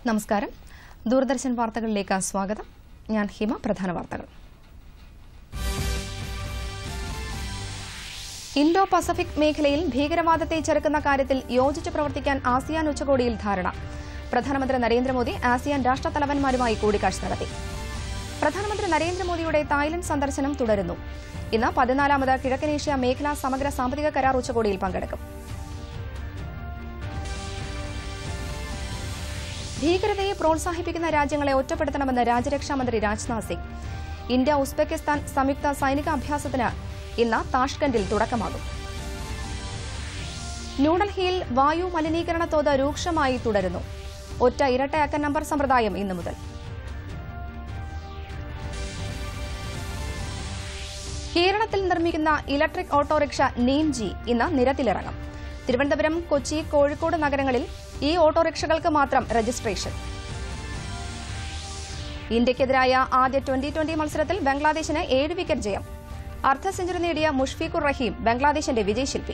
നമസ്കാരം ദൂരദർശൻ വാർത്തകളിലേക്ക് സ്വാഗതം ഞാൻ ഹിമ പ്രധാന വാർത്തകൾ ഇന്തോ പസഫിക് മേഖലയിൽ ഭീകരവാദത്തെ ചെറുക്കുന്ന കാര്യത്തിൽ യോജിച്ച് പ്രവർത്തിക്കാൻ ആസിയാൻ ഉച്ചകോടിയിൽ ധാരണ പ്രധാനമന്ത്രി നരേന്ദ്രമോദി ആസിയാൻ രാഷ്ട്രത്തലവന്മാരുമായി കൂടിക്കാഴ്ച നടത്തി പ്രധാനമന്ത്രി നരേന്ദ്രമോദിയുടെ തായ്ലൻഡ് സന്ദർശനം തുടരുന്നു ഇന്ന് പതിനാലാമത് കിഴക്കനേഷ്യ മേഖലാ സമഗ്ര സാമ്പത്തിക കരാർ ഉച്ചകോടിയിൽ പങ്കെടുക്കും ഭീകരതയെ പ്രോത്സാഹിപ്പിക്കുന്ന രാജ്യങ്ങളെ ഒറ്റപ്പെടുത്തണമെന്ന് രാജ്യരക്ഷാമന്ത്രി രാജ്നാഥ് സിംഗ് ഇന്ത്യ ഉസ്ബെക്കിസ്ഥാൻ സംയുക്ത സൈനിക അഭ്യാസത്തിന് ഇന്ന് താഷ്കണ്ടിൽ തുടക്കമാകും ന്യൂഡൽഹിയിൽ വായു മലിനീകരണ തോത് രൂക്ഷമായി തുടരുന്നു ഒറ്റ ഇരട്ട അക്ക നമ്പർ സമ്പ്രദായം ഇന്നു മുതൽ കേരളത്തിൽ നിർമ്മിക്കുന്ന ഇലക്ട്രിക് ഓട്ടോറിക്ഷ നീംജി ഇന്ന് നിരത്തിലിറങ്ങും തിരുവനന്തപുരം കൊച്ചി കോഴിക്കോട് നഗരങ്ങളിൽ ഈ ഓട്ടോറിക്ഷകൾക്ക് മാത്രം രജിസ്ട്രേഷൻ ഇന്ത്യയ്ക്കെതിരായ ആദ്യ ട്വന്റി ട്വന്റി മത്സരത്തിൽ ബംഗ്ലാദേശിന് ഏഴ് വിക്കറ്റ് ജയം അർദ്ധ സെഞ്ചുറി നേടിയ മുഷ്ഫീഖുർ റഹീം ബംഗ്ലാദേശിന്റെ വിജയശില്പി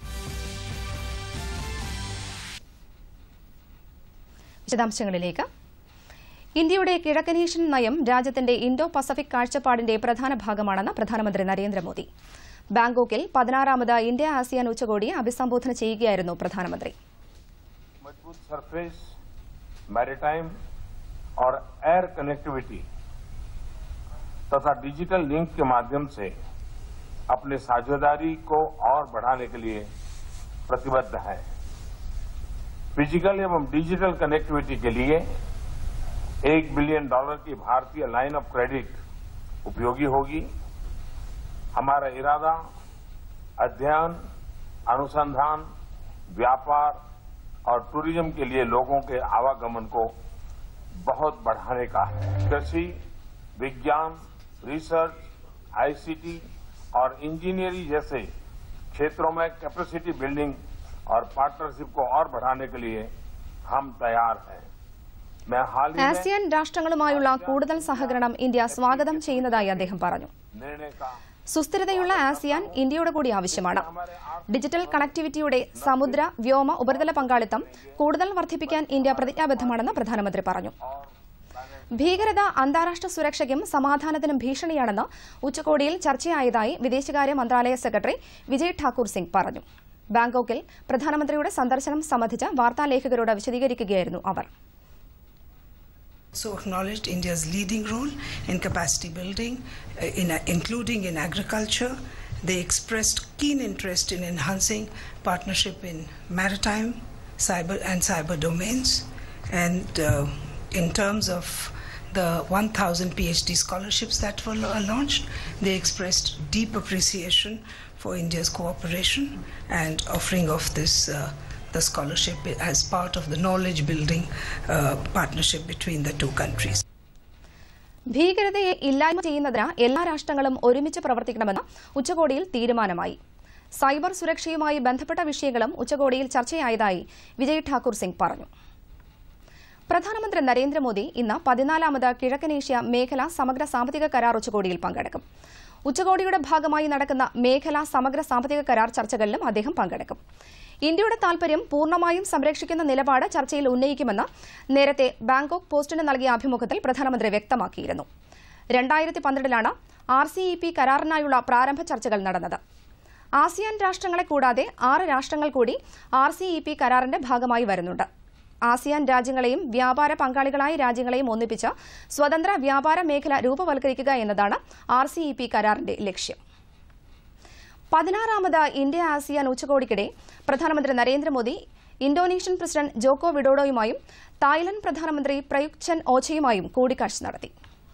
വിശദാംശങ്ങളിലേക്ക് ഇന്ത്യയുടെ കിഴക്കനേഷ്യൻ നയം രാജ്യത്തിന്റെ ഇൻഡോ പസഫിക് കാഴ്ചപ്പാടിന്റെ പ്രധാന ഭാഗമാണെന്ന് പ്രധാനമന്ത്രി നരേന്ദ്രമോദി ബാങ്കോക്കിൽ പതിനാറാമത് ഇന്ത്യ ആസിയാൻ ഉച്ചകോടിയെ അഭിസംബോധന ചെയ്യുകയായിരുന്നു പ്രധാനമന്ത്രി मजबूत सरफेस मैरीटाइम और एयर कनेक्टिविटी तथा डिजिटल लिंक के माध्यम से अपने साझेदारी को और बढ़ाने के लिए प्रतिबद्ध है फिजिकल एवं डिजिटल कनेक्टिविटी के लिए एक बिलियन डॉलर की भारतीय लाइन ऑफ क्रेडिट उपयोगी होगी हमारा इरादा अध्ययन अनुसंधान व्यापार और टूरिज्म के लिए लोगों के आवागमन को बहुत बढ़ाने का है कृषि विज्ञान रिसर्च आईसीटी और इंजीनियरिंग जैसे क्षेत्रों में कैपेसिटी बिल्डिंग और पार्टनरशिप को और बढ़ाने के लिए हम तैयार हैं मैं हाल ही में ആസിയാൻ രാഷ്ട്രങ്ങളുമായുള്ള കൂടുതൽ സഹകരണം ഇന്ത്യ സ്വാഗതം ചെയ്യുന്നതായി അദ്ദേഹം പറഞ്ഞു निर्णय का സുസ്ഥിരതയുള്ള ആസിയാൻ ഇന്ത്യയുടെ കൂടി ആവശ്യമാണ് ഡിജിറ്റൽ കണക്ടിവിറ്റിയുടെ സമുദ്ര വ്യോമ ഉപരിതല പങ്കാളിത്തം കൂടുതൽ വർദ്ധിപ്പിക്കാൻ ഇന്ത്യ പ്രതിജ്ഞാബദ്ധമാണെന്ന് പ്രധാനമന്ത്രി പറഞ്ഞു ഭീകരത അന്താരാഷ്ട്ര സുരക്ഷയ്ക്കും സമാധാനത്തിനും ഭീഷണിയാണെന്ന് ഉച്ചകോടിയിൽ ചർച്ചയായതായി വിദേശകാര്യ മന്ത്രാലയ സെക്രട്ടറി വിജയ് ഠാക്കൂർ സിംഗ് പറഞ്ഞു ബാങ്കോക്കിൽ പ്രധാനമന്ത്രിയുടെ സന്ദർശനം സംബന്ധിച്ച് വാർത്താലേഖകരോട് വിശദീകരിക്കുകയായിരുന്നു അവർ So acknowledged India's leading role in capacity building, uh, in, including in agriculture. They expressed keen interest in enhancing partnership in maritime, cyber and cyber domains. And uh, in terms of the 1,000 PhD scholarships that were la- launched, they expressed deep appreciation for India's cooperation and offering of this. Uh, the scholarship as part of the knowledge building uh, partnership between the two countries. ഭീകരതയെ ഇല്ലായ്മ ചെയ്യുന്നതിന് എല്ലാ രാഷ്ട്രങ്ങളും ഒരുമിച്ച് പ്രവർത്തിക്കണമെന്ന് ഉച്ചകോടിയിൽ തീരുമാനമായി cyber സുരക്ഷയുമായി ബന്ധപ്പെട്ട വിഷയങ്ങളും ഉച്ചകോടിയിൽ ചർച്ചയായതായി വിജയ് ഠാക്കൂർ സിംഗ് പറഞ്ഞു പ്രധാനമന്ത്രി നരേന്ദ്രമോദി ഇന്ന് പതിനാലാമത് കിഴക്കനേഷ്യ മേഖലാ സമഗ്ര സാമ്പത്തിക കരാർ ഉച്ചകോടിയിൽ പങ്കെടുക്കും ഉച്ചകോടിയുടെ ഭാഗമായി നടക്കുന്ന മേഖലാ സമഗ്ര സാമ്പത്തിക കരാർ ചർച്ചകളിലും അദ്ദേഹം പങ്കെടുക്കും ഇന്ത്യയുടെ താൽപര്യം പൂർണ്ണമായും സംരക്ഷിക്കുന്ന നിലപാട് ചർച്ചയിൽ ഉന്നയിക്കുമെന്ന് നേരത്തെ ബാങ്കോക്ക് പോസ്റ്റിന് നൽകിയ അഭിമുഖത്തിൽ പ്രധാനമന്ത്രി വ്യക്തമാക്കിയിരുന്നു രണ്ടായിരത്തി പന്ത്രണ്ടിലാണ് ആർ സി ഇ പി കരാറിനായുള്ള പ്രാരംഭ ചർച്ചകൾ നടന്നത് ആസിയാൻ രാഷ്ട്രങ്ങളെ കൂടാതെ ആറ് രാഷ്ട്രങ്ങൾ കൂടി ആർ സി ഇ പി കരാറിന്റെ ഭാഗമായി വരുന്നുണ്ട് ആസിയാൻ രാജ്യങ്ങളെയും വ്യാപാര പങ്കാളികളായ രാജ്യങ്ങളെയും ഒന്നിപ്പിച്ച് സ്വതന്ത്ര വ്യാപാര മേഖല രൂപവൽക്കരിക്കുക എന്നതാണ് ആർ സി ഇ പി കരാറിന്റെ ലക്ഷ്യം പതിനാറാമത് ഇന്ത്യ ആസിയാൻ ഉച്ചകോടിക്കിടെ പ്രധാനമന്ത്രി നരേന്ദ്രമോദി ഇന്തോനേഷ്യൻ പ്രസിഡന്റ് ജോക്കോ വിഡോഡോയുമായും തായ്ലൻഡ് പ്രധാനമന്ത്രി പ്രയുക് ചൻ ഓച്ചയുമായും കൂടിക്കാഴ്ച നടത്തി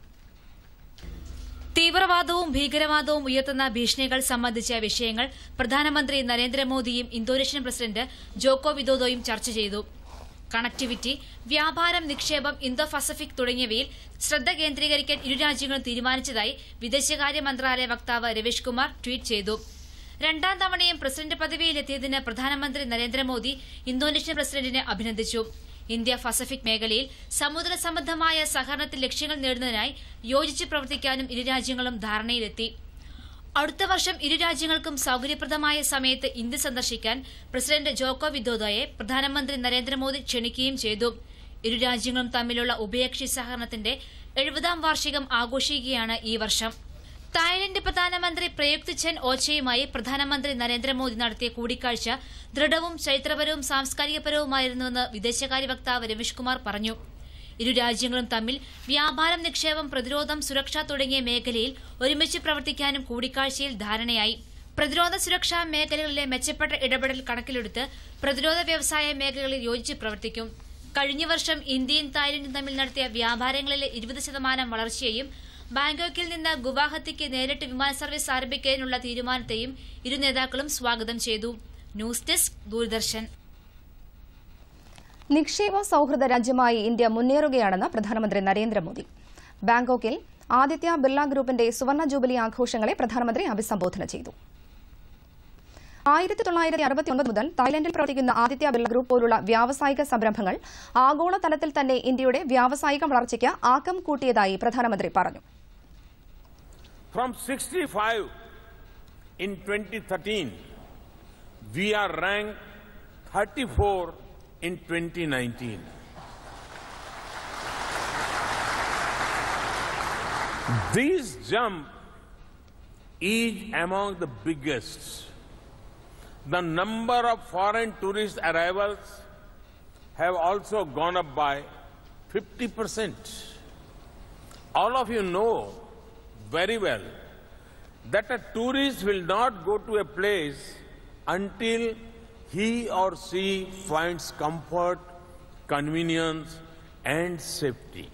തീവ്രവാദവും ഭീകരവാദവും ഉയർത്തുന്ന ഭീഷണികൾ സംബന്ധിച്ച വിഷയങ്ങൾ പ്രധാനമന്ത്രി നരേന്ദ്രമോദിയും ഇന്തോനേഷ്യൻ പ്രസിഡന്റ് ജോക്കോ വിദോദോയും ചർച്ച ചെയ്തു കണക്ടിവിറ്റി വ്യാപാരം നിക്ഷേപം ഇന്തോ പസഫിക് തുടങ്ങിയവയിൽ ശ്രദ്ധ കേന്ദ്രീകരിക്കാൻ ഇരു രാജ്യങ്ങളും തീരുമാനിച്ചതായി വിദേശകാര്യ മന്ത്രാലയ വക്താവ് രവീഷ് കുമാർ ട്വീറ്റ് ചെയ്തു രണ്ടാം തവണയും പ്രസിഡന്റ് പദവിയിലെത്തിയതിന് പ്രധാനമന്ത്രി നരേന്ദ്രമോദി ഇന്തോനേഷ്യൻ പ്രസിഡന്റിനെ അഭിനന്ദിച്ചു ഇന്ത്യ പസഫിക് മേഖലയിൽ സമുദ്ര സംബന്ധമായ സഹകരണത്തിൽ ലക്ഷ്യങ്ങൾ നേടുന്നതിനായി യോജിച്ച് പ്രവർത്തിക്കാനും ഇരു രാജ്യങ്ങളും ധാരണയിലെത്തി അടുത്ത വർഷം ഇരു രാജ്യങ്ങൾക്കും സൌകര്യപ്രദമായ സമയത്ത് ഇന്ത്യ സന്ദർശിക്കാൻ പ്രസിഡന്റ് ജോക്കോ വിദോദോയെ പ്രധാനമന്ത്രി നരേന്ദ്രമോദി ക്ഷണിക്കുകയും ചെയ്തു ഇരു രാജ്യങ്ങളും തമ്മിലുള്ള ഉഭയകക്ഷി സഹകരണത്തിന്റെ എഴുപതാം വാർഷികം ആഘോഷിക്കുകയാണ് ഈ വർഷം തായ്ലൻഡ് പ്രധാനമന്ത്രി പ്രയുക്ത് ചെൻ ഓച്ചയുമായി പ്രധാനമന്ത്രി നരേന്ദ്രമോദി നടത്തിയ കൂടിക്കാഴ്ച ദൃഢവും ചരിത്രപരവും സാംസ്കാരികപരവുമായിരുന്നുവെന്ന് വിദേശകാര്യ വക്താവ് രമേഷ് കുമാർ പറഞ്ഞു ഇരു രാജ്യങ്ങളും തമ്മിൽ വ്യാപാരം നിക്ഷേപം പ്രതിരോധം സുരക്ഷ തുടങ്ങിയ മേഖലയിൽ ഒരുമിച്ച് പ്രവർത്തിക്കാനും കൂടിക്കാഴ്ചയിൽ ധാരണയായി പ്രതിരോധ സുരക്ഷാ മേഖലകളിലെ മെച്ചപ്പെട്ട ഇടപെടൽ കണക്കിലെടുത്ത് പ്രതിരോധ വ്യവസായ മേഖലകളിൽ യോജിച്ച് പ്രവർത്തിക്കും കഴിഞ്ഞ വർഷം ഇന്ത്യയും തായ്ലൻഡും തമ്മിൽ നടത്തിയ വ്യാപാരങ്ങളിലെ ഇരുപത് ശതമാനം വളർച്ചയെയും ബാങ്കോക്കിൽ നിന്ന് ഗുവാഹത്തിക്ക് നേരിട്ട് വിമാന സർവീസ് ആരംഭിക്കുന്നതിനുള്ള തീരുമാനത്തെയും ഇരു നേതാക്കളും സ്വാഗതം ചെയ്തു ന്യൂസ് ഡെസ്ക് ദൂരദർശൻ നിക്ഷേപ സൌഹൃദ രാജ്യമായി ഇന്ത്യ മുന്നേറുകയാണെന്ന് പ്രധാനമന്ത്രി നരേന്ദ്രമോദി ബാങ്കോക്കിൽ ആദിത്യ ബിർള ഗ്രൂപ്പിന്റെ സുവർണ ജൂബിലി ആഘോഷങ്ങളെ പ്രധാനമന്ത്രി അഭിസംബോധന ചെയ്തു ആയിരത്തി തൊള്ളായിരത്തി അറുപത്തിയൊൻപത് മുതൽ തായ്ലൻഡിൽ പ്രവർത്തിക്കുന്ന ആദിത്യ ബിർള ഗ്രൂപ്പ് പോലുള്ള വ്യാവസായിക സംരംഭങ്ങൾ ആഗോളതലത്തിൽ തന്നെ ഇന്ത്യയുടെ വ്യാവസായിക വളർച്ചയ്ക്ക് ആക്കം കൂട്ടിയതായി പ്രധാനമന്ത്രി പറഞ്ഞു From 65 in 2013, we are ranked 34 in 2019. This jump is among the biggest. The number of foreign tourist arrivals have also gone up by 50%. All of you know very well that a tourist will not go to a place until he or she finds comfort, convenience, and safety.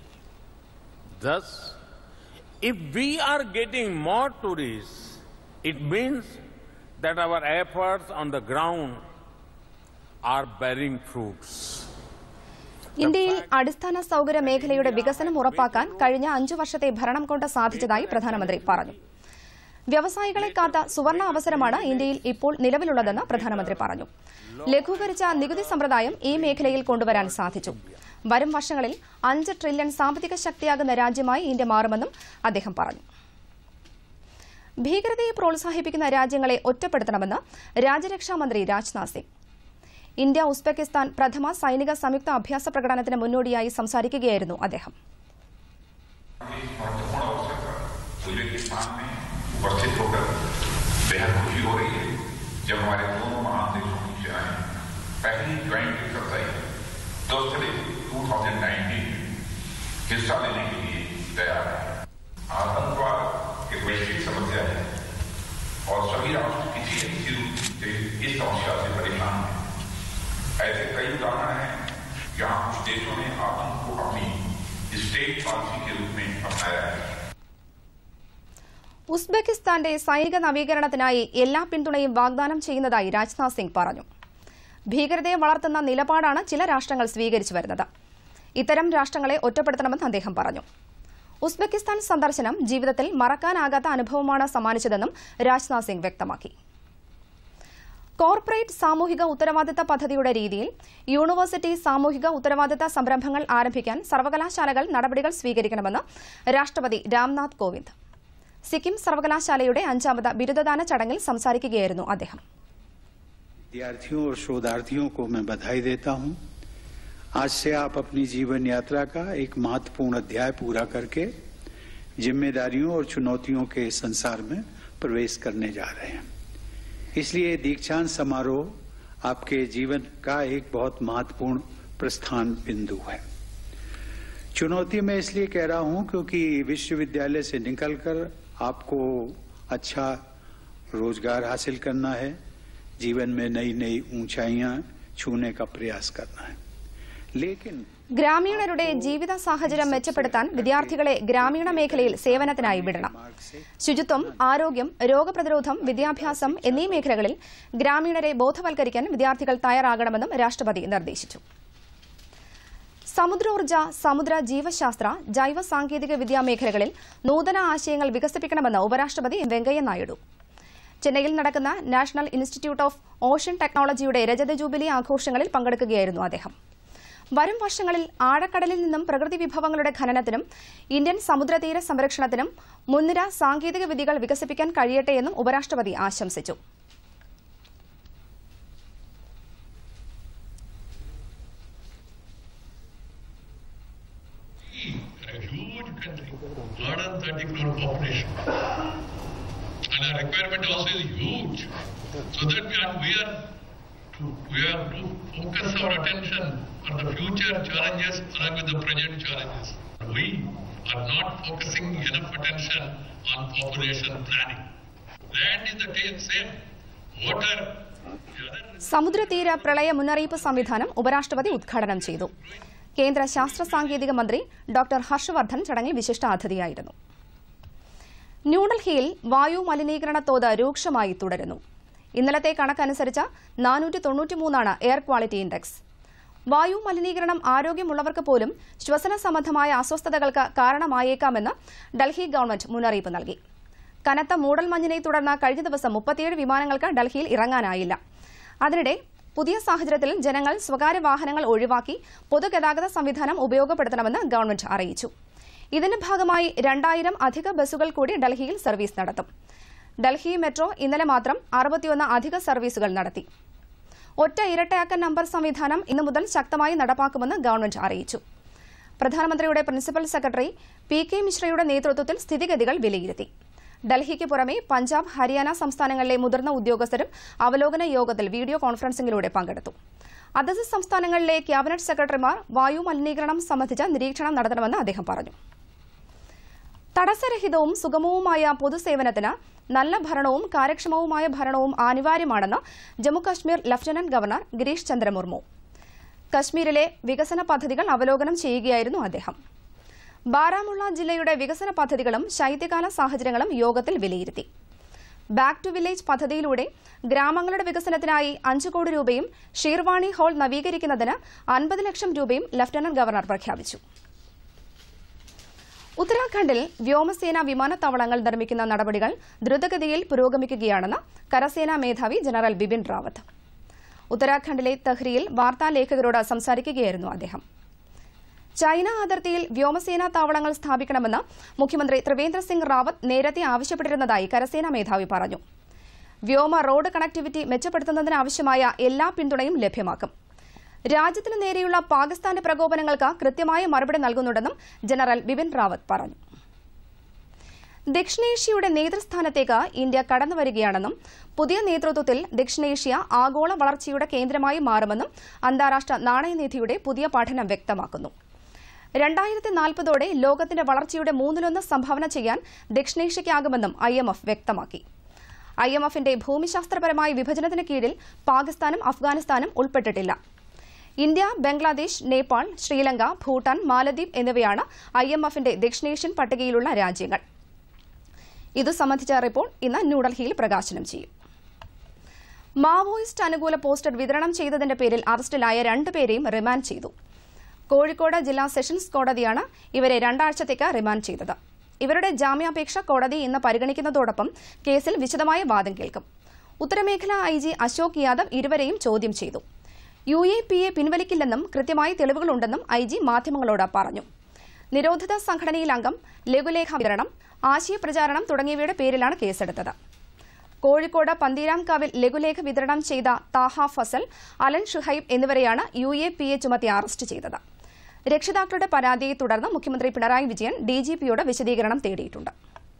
Thus, if we are getting more tourists, it means that our efforts on the ground are bearing fruits. ഇന്ത്യയിൽ അടിസ്ഥാന സൌകര്യ മേഖലയുടെ വികസനം ഉറപ്പാക്കാൻ കഴിഞ്ഞ അഞ്ചു വർഷത്തെ ഭരണം കൊണ്ട് സാധിച്ചതായി പ്രധാനമന്ത്രി പറഞ്ഞു വ്യവസായികളെ കാത്ത സുവർണ അവസരമാണ് ഇന്ത്യയിൽ ഇപ്പോൾ നിലവിലുള്ളതെന്ന് പ്രധാനമന്ത്രി പറഞ്ഞു ലഘൂകരിച്ച നികുതി സമ്പ്രദായം ഈ മേഖലയിൽ കൊണ്ടുവരാൻ സാധിച്ചു വരും വർഷങ്ങളിൽ അഞ്ച് ട്രില്യൺ സാമ്പത്തിക ശക്തിയാകുന്ന രാജ്യമായി ഇന്ത്യ മാറുമെന്നും അദ്ദേഹം പറഞ്ഞു ഭീകരതയെ പ്രോത്സാഹിപ്പിക്കുന്ന രാജ്യങ്ങളെ ഒറ്റപ്പെടുത്തണമെന്ന് രാജ്യരക്ഷാമന്ത്രി രാജ്നാഥ് സിംഗ് ഇന്ത്യ ഉസ്ബെക്കിസ്ഥാൻ പ്രഥമ സൈനിക സംയുക്ത അഭ്യാസ പ്രകടനത്തിന് മുന്നോടിയായി സംസാരിക്കുകയായിരുന്നു അദ്ദേഹം महत्वपूर्ण अवसर पर उज्बेकिस्तान में उपस्थित होकर बेहद खुशी हो रही है जब हमारे दोनों महान देशों की सेनाएं पहली ज्वाइंट एक्सरसाइज दोस्तरी 2019 में हिस्सा लेने के लिए तैयार है आतंकवाद एक वैश्विक समस्या है और सभी राष्ट्र किसी न किसी रूप से इस समस्या से परेशान हैं ऐसे कई उदाहरण हैं जहां कुछ देशों ने आतंक को अपनी स्टेट पॉलिसी के रूप में अपनाया है ഉസ്ബെക്കിസ്ഥാന്റെ സൈനിക നവീകരണത്തിനായി എല്ലാ പിന്തുണയും വാഗ്ദാനം ചെയ്യുന്നതായി രാജ്നാഥ് സിംഗ് പറഞ്ഞു ഭീകരതയെ വളർത്തുന്ന നിലപാടാണ് ചില രാഷ്ട്രങ്ങൾ സ്വീകരിച്ചു വരുന്നത് ഇത്തരം രാഷ്ട്രങ്ങളെ ഒറ്റപ്പെടുത്തണമെന്ന് അദ്ദേഹം പറഞ്ഞു ഉസ്ബെക്കിസ്ഥാൻ സന്ദർശനം ജീവിതത്തിൽ മറക്കാനാകാത്ത അനുഭവമാണ് സമ്മാനിച്ചതെന്നും രാജ്നാഥ് സിംഗ് വ്യക്തമാക്കി കോർപ്പറേറ്റ് സാമൂഹിക ഉത്തരവാദിത്ത പദ്ധതിയുടെ രീതിയിൽ യൂണിവേഴ്സിറ്റി സാമൂഹിക ഉത്തരവാദിത്ത സംരംഭങ്ങൾ ആരംഭിക്കാൻ സർവകലാശാലകൾ നടപടികൾ സ്വീകരിക്കണമെന്ന് രാഷ്ട്രപതി രാംനാഥ് കോവിന്ദ് സിക്കിം സർവകലാശാലയുടെ അഞ്ചാമത് ബിരുദദാന ചടങ്ങിൽ സംസാരിക്കുകയായിരുന്നു അദ്ദേഹം विद्यार्थियों और शोधार्थियों को मैं बधाई देता हूं आज से आप अपनी जीवन यात्रा का एक महत्वपूर्ण अध्याय पूरा करके जिम्मेदारियों और चुनौतियों के संसार में प्रवेश करने जा रहे हैं इसलिए दीक्षांत समारोह आपके जीवन का एक बहुत महत्वपूर्ण प्रस्थान बिंदु है चुनौती मैं इसलिए कह रहा हूं क्योंकि विश्वविद्यालय से निकलकर आपको अच्छा रोजगार हासिल करना है जीवन में नई नई ऊंचाइयां छूने का प्रयास करना है लेकिन ഗ്രാമീണരുടെ ജീവിത സാഹചര്യം മെച്ചപ്പെടുത്താൻ വിദ്യാർത്ഥികളെ ഗ്രാമീണ മേഖലയിൽ സേവനത്തിനായി വിടണം ശുചിത്വം ആരോഗ്യം രോഗപ്രതിരോധം വിദ്യാഭ്യാസം എന്നീ മേഖലകളിൽ ഗ്രാമീണരെ ബോധവൽക്കരിക്കാൻ വിദ്യാർത്ഥികൾ തയ്യാറാകണമെന്നും രാഷ്ട്രപതി നിർദ്ദേശിച്ചു സമുദ്രോർജ്ജ സമുദ്ര ജീവശാസ്ത്ര ജൈവ സാങ്കേതിക വിദ്യാ മേഖലകളിൽ നൂതന ആശയങ്ങൾ വികസിപ്പിക്കണമെന്ന് ഉപരാഷ്ട്രപതി എം വെങ്കയ്യ നായിഡു ചെന്നൈയിൽ നടക്കുന്ന നാഷണൽ ഇൻസ്റ്റിറ്റ്യൂട്ട് ഓഫ് ഓഷ്യൻ ടെക്നോളജിയുടെ രജത ജൂബിലി ആഘോഷങ്ങളിൽ പങ്കെടുക്കുകയായിരുന്നു അദ്ദേഹം വരും വർഷങ്ങളിൽ ആഴക്കടലിൽ നിന്നും പ്രകൃതി വിഭവങ്ങളുടെ ഖനനത്തിനും ഇന്ത്യൻ സമുദ്രതീര സംരക്ഷണത്തിനും മുൻനിര സാങ്കേതിക വിദ്യകൾ വികസിപ്പിക്കാൻ കഴിയട്ടെയെന്നും ഉപരാഷ്ട്രപതി ആശംസിച്ചു population. And our requirement also is huge. So that we are, we are to, we have to focus our attention on the future challenges along with the present challenges. We are not focusing enough attention on population planning. Land is the ta- same. Water, the other സമുദ്രതീര പ്രളയ മുന്നറിയിപ്പ് സംവിധാനം ഉപരാഷ്ട്രപതി ഉദ്ഘാടനം ചെയ്തു കേന്ദ്ര ശാസ്ത്ര സാങ്കേതിക മന്ത്രി ഡോക്ടർ ഹർഷവർദ്ധൻ ചടങ്ങിൽ വിശിഷ്ടാതിഥിയായിരുന്നു ന്യൂഡൽഹിയിൽ വായു മലിനീകരണ തോത് രൂക്ഷമായി തുടരുന്നു ഇന്നലത്തെ കണക്കനുസരിച്ച് നാനൂറ്റി തൊണ്ണൂറ്റിമൂന്നാണ് എയർ ക്വാളിറ്റി ഇൻഡെക്സ് വായു മലിനീകരണം ആരോഗ്യമുള്ളവർക്ക് പോലും ശ്വസന സംബന്ധമായ അസ്വസ്ഥതകൾക്ക് കാരണമായേക്കാമെന്ന് ഡൽഹി ഗവൺമെന്റ് മുന്നറിയിപ്പ് നൽകി കനത്ത മൂടൽമഞ്ഞിനെ തുടർന്ന് കഴിഞ്ഞ ദിവസം മുപ്പത്തിയേഴ് വിമാനങ്ങൾക്ക് ഡൽഹിയിൽ ഇറങ്ങാനായില്ല അതിനിടെ പുതിയ സാഹചര്യത്തിൽ ജനങ്ങൾ സ്വകാര്യ വാഹനങ്ങൾ ഒഴിവാക്കി പൊതുഗതാഗത സംവിധാനം ഉപയോഗപ്പെടുത്തണമെന്ന് ഗവൺമെന്റ് അറിയിച്ചു ഇതിന്റെ ഭാഗമായി രണ്ടായിരം അധിക ബസ്സുകൾ കൂടി ഡൽഹിയിൽ സർവീസ് നടത്തും ഡൽഹി മെട്രോ ഇന്നലെ മാത്രം അറുപത്തിയൊന്ന് അധിക സർവീസുകൾ നടത്തി ഒറ്റ ഇരട്ടയാക്കൽ നമ്പർ സംവിധാനം ഇന്നു മുതൽ ശക്തമായി നടപ്പാക്കുമെന്ന് ഗവൺമെന്റ് അറിയിച്ചു പ്രധാനമന്ത്രിയുടെ പ്രിൻസിപ്പൽ സെക്രട്ടറി പി കെ മിശ്രയുടെ നേതൃത്വത്തിൽ സ്ഥിതിഗതികൾ വിലയിരുത്തി ഡൽഹിക്ക് പുറമെ പഞ്ചാബ് ഹരിയാന സംസ്ഥാനങ്ങളിലെ മുതിർന്ന ഉദ്യോഗസ്ഥരും അവലോകന യോഗത്തിൽ വീഡിയോ കോൺഫറൻസിംഗിലൂടെ പങ്കെടുത്തു അതത് സംസ്ഥാനങ്ങളിലെ ക്യാബിനറ്റ് സെക്രട്ടറിമാർ വായു മലിനീകരണം സംബന്ധിച്ച നിരീക്ഷണം നടത്തണമെന്ന് അദ്ദേഹം പറഞ്ഞു തടസ്സരഹിതവും സുഗമവുമായ പൊതുസേവനത്തിന് നല്ല ഭരണവും കാര്യക്ഷമവുമായ ഭരണവും അനിവാര്യമാണെന്ന് ജമ്മുകശ്മീർ ലഫ്റ്റനന്റ് ഗവർണർ ഗിരീഷ് ചന്ദ്ര മുർമു കശ്മീരിലെ വികസന പദ്ധതികൾ അവലോകനം ചെയ്യുകയായിരുന്നു അദ്ദേഹം ബാരാമുള്ള ജില്ലയുടെ വികസന പദ്ധതികളും ശൈത്യകാല സാഹചര്യങ്ങളും യോഗത്തിൽ വിലയിരുത്തി ബാക്ക് ടു വില്ലേജ് പദ്ധതിയിലൂടെ ഗ്രാമങ്ങളുടെ വികസനത്തിനായി അഞ്ച് കോടി രൂപയും ഷീർവാണി ഹാൾ നവീകരിക്കുന്നതിന് അൻപത് ലക്ഷം രൂപയും ലഫ്റ്റനന്റ് ഗവർണർ പ്രഖ്യാപിച്ചു ഉത്തരാഖണ്ഡിൽ വ്യോമസേന വിമാനത്താവളങ്ങൾ നിർമ്മിക്കുന്ന നടപടികൾ ദ്രുതഗതിയിൽ പുരോഗമിക്കുകയാണെന്ന് കരസേനാ മേധാവി ജനറൽ ബിപിൻ റാവത്ത് ഉത്തരാഖണ്ഡിലെ തെഹ്രിയിൽ വാർത്താലേഖകരോട് സംസാരിക്കുകയായിരുന്നു അദ്ദേഹം ചൈന അതിർത്തിയിൽ വ്യോമസേനാ താവളങ്ങൾ സ്ഥാപിക്കണമെന്ന് മുഖ്യമന്ത്രി ത്രിവേന്ദ്ര സിംഗ് റാവത്ത് നേരത്തെ ആവശ്യപ്പെട്ടിരുന്നതായി കരസേനാ മേധാവി പറഞ്ഞു വ്യോമ റോഡ് കണക്ടിവിറ്റി മെച്ചപ്പെടുത്തുന്നതിനാവശ്യമായ എല്ലാ പിന്തുണയും ലഭ്യമാക്കും രാജ്യത്തിനു നേരെയുള്ള പാകിസ്ഥാന്റെ പ്രകോപനങ്ങൾക്ക് കൃത്യമായ മറുപടി നൽകുന്നുണ്ടെന്നും ജനറൽ ബിപിൻ റാവത്ത് പറഞ്ഞു ദക്ഷിണേഷ്യയുടെ നേതൃസ്ഥാനത്തേക്ക് ഇന്ത്യ കടന്നുവരികയാണെന്നും പുതിയ നേതൃത്വത്തിൽ ദക്ഷിണേഷ്യ ആഗോള വളർച്ചയുടെ കേന്ദ്രമായി മാറുമെന്നും അന്താരാഷ്ട്ര നാണയനിധിയുടെ പുതിയ പഠനം വ്യക്തമാക്കുന്നു രണ്ടായിരത്തി നാൽപ്പതോടെ ലോകത്തിന്റെ വളർച്ചയുടെ മൂന്നിലൊന്ന് സംഭാവന ചെയ്യാൻ ദക്ഷിണേഷ്യയ്ക്കാകുമെന്നും ഐ എം എഫ് വ്യക്തമാക്കി ഐ എം എഫിന്റെ ഭൂമിശാസ്ത്രപരമായ വിഭജനത്തിന് കീഴിൽ പാകിസ്ഥാനും അഫ്ഗാനിസ്ഥാനും ഉൾപ്പെട്ടിട്ടില്ല ഇന്ത്യ ബംഗ്ലാദേശ് നേപ്പാൾ ശ്രീലങ്ക ഭൂട്ടാൻ മാലദ്വീപ് എന്നിവയാണ് ഐ എം എഫിന്റെ ദക്ഷിണേഷ്യൻ പട്ടികയിലുള്ള രാജ്യങ്ങൾ ഇതു സംബന്ധിച്ച റിപ്പോർട്ട് ഇന്ന് ന്യൂഡൽഹിയിൽ പ്രകാശനം ചെയ്യും മാവോയിസ്റ്റ് അനുകൂല പോസ്റ്റർ വിതരണം ചെയ്തതിന്റെ പേരിൽ അറസ്റ്റിലായ രണ്ടുപേരെയും റിമാൻഡ് ചെയ്തു കോഴിക്കോട് ജില്ലാ സെഷൻസ് കോടതിയാണ് ഇവരെ രണ്ടാഴ്ചത്തേക്ക് റിമാൻഡ് ചെയ്തത് ഇവരുടെ ജാമ്യാപേക്ഷ കോടതി ഇന്ന് പരിഗണിക്കുന്നതോടൊപ്പം കേസിൽ വിശദമായ വാദം കേൾക്കും ഉത്തരമേഖല ഐ ജി അശോക് യാദവ് ഇരുവരെയും ചോദ്യം ചെയ്തു യു എ പി എ പിൻവലിക്കില്ലെന്നും കൃത്യമായ തെളിവുകളുണ്ടെന്നും ഐ ജി മാധ്യമങ്ങളോട് പറഞ്ഞു നിരോധിത സംഘടനയിൽ അംഗം ലഘുലേഖ വിതരണം ആശയപ്രചാരണം തുടങ്ങിയവയുടെ പേരിലാണ് കേസെടുത്തത് കോഴിക്കോട് പന്തീരാംകാവിൽ ലഘുലേഖ വിതരണം ചെയ്ത താഹ ഫസൽ അലൻ ഷുഹൈബ് എന്നിവരെയാണ് യു എ പി എ ചുമത്തി അറസ്റ്റ് ചെയ്തത് രക്ഷിതാക്കളുടെ പരാതിയെ തുടർന്ന് മുഖ്യമന്ത്രി പിണറായി വിജയൻ ഡിജിപിയോട് വിശദീകരണം തേടിയിട്ടുണ്ട്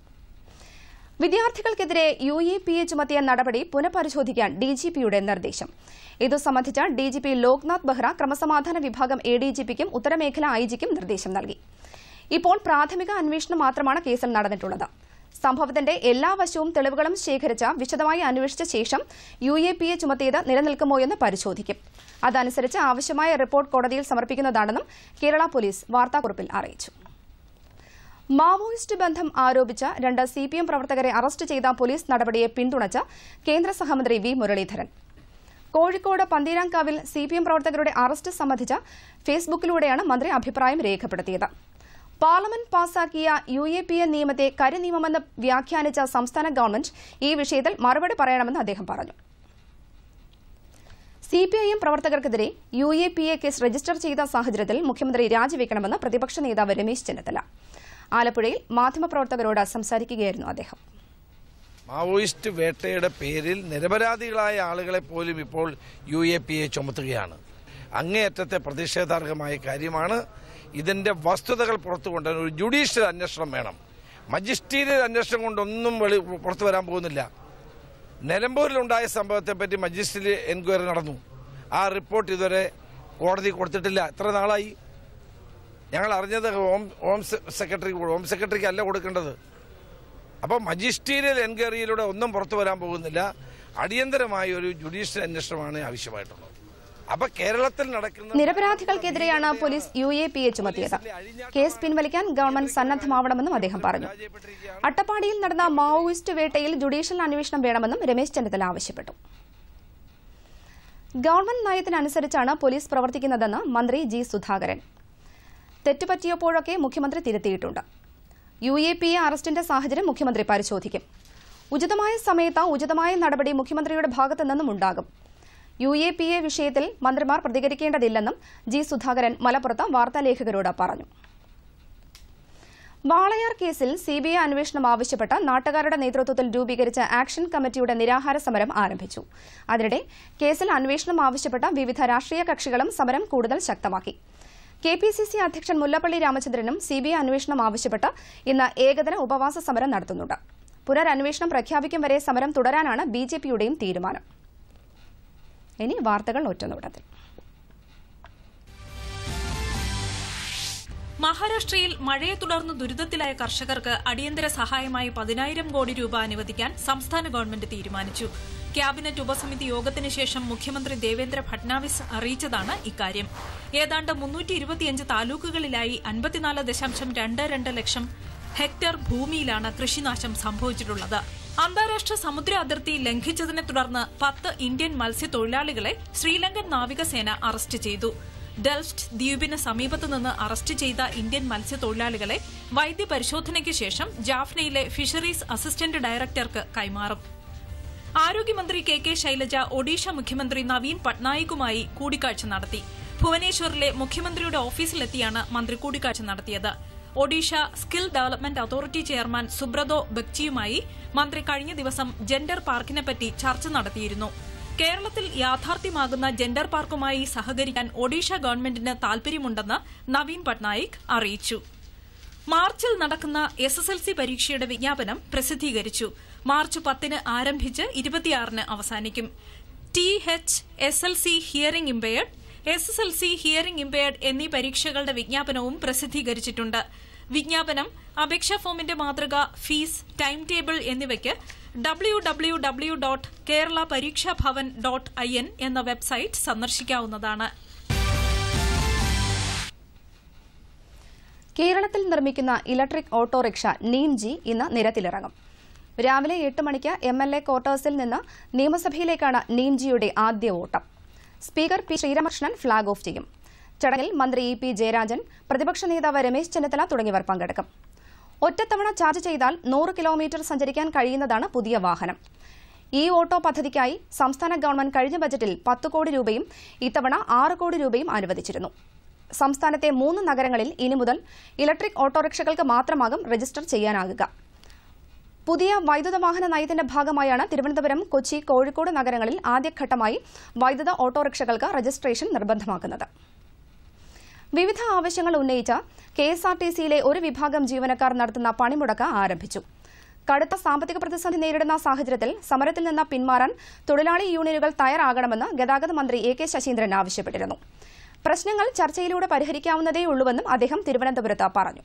വിദ്യാർത്ഥികൾക്കെതിരെ യു എ പി എ ചുമത്തിയ നടപടി പുനഃപരിശോധിക്കാൻ ഡിജിപിയുടെ നിർദ്ദേശം ഇതു സംബന്ധിച്ച് ഡിജിപി ലോക്നാഥ് ബെഹ്റ ക്രമസമാധാന വിഭാഗം എ ഡിജിപിക്കും ഉത്തരമേഖല ഐജിക്കും നിർദ്ദേശം നൽകി ഇപ്പോൾ പ്രാഥമിക അന്വേഷണം മാത്രമാണ് കേസിൽ നടന്നിട്ടുള്ളത് സംഭവത്തിന്റെ എല്ലാ വശവും തെളിവുകളും ശേഖരിച്ച് വിശദമായി അന്വേഷിച്ച ശേഷം യു എ പി എ ചുമത്തിയത് നിലനിൽക്കുമോ എന്ന് പരിശോധിക്കും അതനുസരിച്ച് ആവശ്യമായ റിപ്പോർട്ട് കോടതിയിൽ സമർപ്പിക്കുന്നതാണെന്നും കേരള പോലീസ് വാർത്താക്കുറിപ്പിൽ അറിയിച്ചു മാവോയിസ്റ്റ് ബന്ധം ആരോപിച്ച രണ്ട് സി പി എം പ്രവർത്തകരെ അറസ്റ്റ് ചെയ്ത പോലീസ് നടപടിയെ പിന്തുണച്ച് കേന്ദ്ര സഹമന്ത്രി വി മുരളീധരൻ കോഴിക്കോട് പന്തീരാങ്കാവിൽ സി പി എം പ്രവർത്തകരുടെ അറസ്റ്റ് സംബന്ധിച്ച ഫേസ്ബുക്കിലൂടെയാണ് മന്ത്രി അഭിപ്രായം രേഖപ്പെടുത്തിയത് പാർലമെന്റ് പാസാക്കിയ യു എ പി എ നിയമത്തെ കരിനിയമമെന്ന് വ്യാഖ്യാനിച്ച സംസ്ഥാന ഗവൺമെന്റ് ഈ വിഷയത്തിൽ മറുപടി പറയണമെന്ന് അദ്ദേഹം പറഞ്ഞു സിപിഐഎം പ്രവർത്തകർക്കെതിരെ U A P A case register ചെയ്ത സാഹചര്യത്തിൽ മുഖ്യമന്ത്രി രാജിവെക്കണമെന്ന് പ്രതിപക്ഷ നേതാവ് രമേശ് ചെന്നിത്തല ആലപ്പുഴയിൽ മാധ്യമപ്രവർത്തകരോട് സംസാരിക്കുകയായിരുന്നു അദ്ദേഹം മാവോയിസ്റ്റ് വേട്ടയുടെ പേരിൽ നിരപരാധികളായ ആളുകളെ പോലും ഇപ്പോൾ യു എ പി എ ചുമത്തുകയാണ് അങ്ങേയറ്റത്തെ പ്രതിഷേധാർഹമായ കാര്യമാണ് ഇതിന്റെ വസ്തുതകൾ പുറത്തു കൊണ്ടുവരാൻ ഒരു ജുഡീഷ്യൽ അന്വേഷണം വേണം മജിസ്ട്രേറ്റ് അന്വേഷണം കൊണ്ടൊന്നും വെളി പുറത്തു വരാൻ പോകുന്നില്ല നിലമ്പൂരിലുണ്ടായ സംഭവത്തെപ്പറ്റി മജിസ്ട്രേറ്റ് എൻക്വയറി നടന്നു ആ റിപ്പോർട്ട് ഇതുവരെ കോടതി കൊടുത്തിട്ടില്ല എത്ര നാളായി ഞങ്ങൾ അറിഞ്ഞത് ഹോം ഹോം സെ- സെക്രട്ടറി ഹോം സെക്രട്ടറിക്ക് അല്ല കൊടുക്കേണ്ടത് അപ്പോൾ മജിസ്ട്രേറ്റിയൽ എൻക്വയറിയിലൂടെ ഒന്നും പുറത്തു വരാൻ പോകുന്നില്ല അടിയന്തരമായ ഒരു ജുഡീഷ്യൽ അന്വേഷണമാണ് ആവശ്യമായിട്ടുള്ളത് അപ്പൊ കേരളത്തിൽ നടക്കുന്ന നിരപരാധികൾക്കെതിരെയാണ് police U A P A ചുമത്തിയത് കേസ് പിൻവലിക്കാൻ ഗവൺമെന്റ് സന്നദ്ധമാവണമെന്നും അദ്ദേഹം പറഞ്ഞു അട്ടപ്പാടിയിൽ നടന്ന മാവോയിസ്റ്റ് വേട്ടയിൽ ജുഡീഷ്യൽ അന്വേഷണം വേണമെന്നും രമേശ് ചെന്നിത്തല ആവശ്യപ്പെട്ടു ഗവൺമെന്റ് നയത്തിനനുസരിച്ചാണ് പോലീസ് പ്രവർത്തിക്കുന്നതെന്ന് മന്ത്രി ജി സുധാകരൻ തെറ്റുപറ്റിയപ്പോഴൊക്കെ മുഖ്യമന്ത്രി തിരുത്തിയിട്ടുണ്ട് യു എ പി എ അറസ്റ്റിന്റെ സാഹചര്യം മുഖ്യമന്ത്രി പരിശോധിക്കും ഉചിതമായ സമയത്ത് ഉചിതമായ നടപടി മുഖ്യമന്ത്രിയുടെ ഭാഗത്തു നിന്നും ഉണ്ടാകും യു എ പി എ വിഷയത്തിൽ മന്ത്രിമാർ പ്രതികരിക്കേണ്ടതില്ലെന്നും ജി സുധാകരൻ മലപ്പുറത്ത് വാർത്താലേഖകരോട് പറഞ്ഞു വാളയാർ കേസിൽ സിബിഐ അന്വേഷണം ആവശ്യപ്പെട്ട് നാട്ടുകാരുടെ നേതൃത്വത്തിൽ രൂപീകരിച്ച ആക്ഷൻ കമ്മിറ്റിയുടെ നിരാഹാര സമരം ആരംഭിച്ചു അതിനിടെ കേസിൽ അന്വേഷണം ആവശ്യപ്പെട്ട വിവിധ രാഷ്ട്രീയ കക്ഷികളും സമരം കൂടുതൽ ശക്തമാക്കി കെ പി സി സി അധ്യക്ഷൻ മുല്ലപ്പള്ളി രാമചന്ദ്രനും സിബിഐ അന്വേഷണം ആവശ്യപ്പെട്ട് ഇന്ന് ഏകദിന ഉപവാസ സമരം നടത്തുന്നുണ്ട് പുനരന്വേഷണം പ്രഖ്യാപിക്കും വരെ സമരം തുടരാനാണ് ബി ജെ പിയുടെയും തീരുമാനം ഇനി വാർത്തകൾ ഒറ്റനോട്ടത്തിൽ മഹാരാഷ്ട്രയിൽ മഴയെ തുടർന്ന് ദുരിതത്തിലായ കർഷകർക്ക് അടിയന്തര സഹായമായി പതിനായിരം കോടി രൂപ അനുവദിക്കാൻ സംസ്ഥാന ഗവൺമെന്റ് തീരുമാനിച്ചു ക്യാബിനറ്റ് ഉപസമിതി യോഗത്തിന് ശേഷം മുഖ്യമന്ത്രി ദേവേന്ദ്ര ഫട്നാവിസ് അറിയിച്ചതാണ് ഇക്കാര്യം ഏതാണ്ട് മുന്നൂറ്റി ഇരുപത്തിയഞ്ച് താലൂക്കുകളിലായി അൻപത്തിനാല് ദശാംശം രണ്ട് രണ്ട് ലക്ഷം ഹെക്ടർ ഭൂമിയിലാണ് കൃഷിനാശം സംഭവിച്ചിട്ടുള്ളത് അന്താരാഷ്ട്ര സമുദ്ര അതിർത്തി ലംഘിച്ചതിനെ തുടർന്ന് പത്ത് ഇന്ത്യൻ മത്സ്യത്തൊഴിലാളികളെ ശ്രീലങ്കൻ നാവികസേന അറസ്റ്റ് ചെയ്തു ഡെൽഫ്റ്റ് ദ്വീപിന് സമീപത്തു നിന്ന് അറസ്റ്റ് ചെയ്ത ഇന്ത്യൻ മത്സ്യത്തൊഴിലാളികളെ വൈദ്യപരിശോധനയ്ക്ക് ശേഷം ജാഫ്നയിലെ ഫിഷറീസ് അസിസ്റ്റന്റ് ഡയറക്ടർക്ക് കൈമാറും ആരോഗ്യമന്ത്രി കെ കെ ശൈലജ ഒഡീഷ മുഖ്യമന്ത്രി നവീൻ പട്നായിക്കുമായി കൂടിക്കാഴ്ച നടത്തി ഭുവനേശ്വറിലെ മുഖ്യമന്ത്രിയുടെ ഓഫീസിലെത്തിയാണ് മന്ത്രി കൂടിക്കാഴ്ച നടത്തിയത് Odisha skill development authority chairman Subrato ബഗ്ചിയുമായി മന്ത്രി കഴിഞ്ഞ ദിവസം ജെൻഡർ പാർക്കിനെപ്പറ്റി ചർച്ച നടത്തിയിരുന്നു കേരളത്തിൽ യാഥാർത്ഥ്യമാകുന്ന ജെൻഡർ പാർക്കുമായി സഹകരിക്കാൻ ഒഡീഷ ഗവൺമെന്റിന് താൽപര്യമുണ്ടെന്ന് നവീൻ പട്നായിക് അറിയിച്ചു മാർച്ചിൽ നടക്കുന്ന എസ് എസ് എൽ സി പരീക്ഷയുടെ വിജ്ഞാപനം പ്രസിദ്ധീകരിച്ചു മാർച്ച് പത്തിന് ആരംഭിച്ച് ഇരുപത്തിയാറിന് അവസാനിക്കും T H S L C hearing impaired S S L C hearing impaired എന്നീ പരീക്ഷകളുടെ വിജ്ഞാപനവും പ്രസിദ്ധീകരിച്ചിട്ടുണ്ട് വിജ്ഞാപനം അപേക്ഷാ ഫോമിന്റെ മാതൃക ഫീസ് ടൈം ടേബിൾ എന്നിവയ്ക്ക് W W W dot Kerala Pareeksha Bhavan dot I N എന്ന വെബ്സൈറ്റ് സന്ദർശിക്കാവുന്നതാണ് കേരളത്തിൽ നിർമ്മിക്കുന്ന ഇലക്ട്രിക് ഓട്ടോറിക്ഷ നീംജി ഇന്ന് നിരത്തിലിറങ്ങും രാവിലെ എട്ട് മണിക്ക് എം എൽ എ ക്വാർട്ടേഴ്സിൽ നിന്ന് നിയമസഭയിലേക്കാണ് നീംജിയുടെ ആദ്യ ഓട്ടം speaker P Sreeramakrishnan flag off ചെയ്യും ചടങ്ങിൽ മന്ത്രി ഇ പി ജയരാജൻ പ്രതിപക്ഷ നേതാവ് രമേശ് ചെന്നിത്തല തുടങ്ങിയവർ പങ്കെടുക്കും ഒറ്റത്തവണ ചാർജ് ചെയ്താൽ നൂറ് കിലോമീറ്റർ സഞ്ചരിക്കാൻ കഴിയുന്നതാണ് പുതിയ വാഹനം ഈ ഓട്ടോ പദ്ധതിക്കായി സംസ്ഥാന ഗവൺമെന്റ് കഴിഞ്ഞ ബജറ്റിൽ പത്ത് കോടി രൂപയും ഇത്തവണ ആറ് കോടി രൂപയും അനുവദിച്ചിരുന്നു സംസ്ഥാനത്തെ മൂന്ന് നഗരങ്ങളിൽ ഇനി മുതൽ ഇലക്ട്രിക് ഓട്ടോറിക്ഷകൾക്ക് മാത്രമാകും രജിസ്റ്റർ ചെയ്യാനാകുക പുതിയ വൈദ്യുത വാഹന നയത്തിന്റെ ഭാഗമായാണ് തിരുവനന്തപുരം കൊച്ചി കോഴിക്കോട് നഗരങ്ങളിൽ ആദ്യഘട്ടമായി വൈദ്യുത ഓട്ടോറിക്ഷകൾക്ക് രജിസ്ട്രേഷൻ നിർബന്ധമാക്കുന്നത് വിവിധ ആവശ്യങ്ങൾ ഉന്നയിച്ച കെ എസ് ആർ ടി സിയിലെ ഒരു വിഭാഗം ജീവനക്കാർ നടത്തുന്ന പണിമുടക്ക് ആരംഭിച്ചു കടുത്ത സാമ്പത്തിക പ്രതിസന്ധി നേരിടുന്ന സാഹചര്യത്തിൽ സമരത്തിൽ നിന്ന് പിന്മാറാൻ തൊഴിലാളി യൂണിയനുകൾ തയ്യാറാകണമെന്ന് ഗതാഗത മന്ത്രി എ കെ ശശീന്ദ്രൻ ആവശ്യപ്പെട്ടിരുന്നു പ്രശ്നങ്ങൾ ചർച്ചയിലൂടെ പരിഹരിക്കാവുന്നതേയുള്ളൂവെന്നും അദ്ദേഹം തിരുവനന്തപുരത്ത് പറഞ്ഞു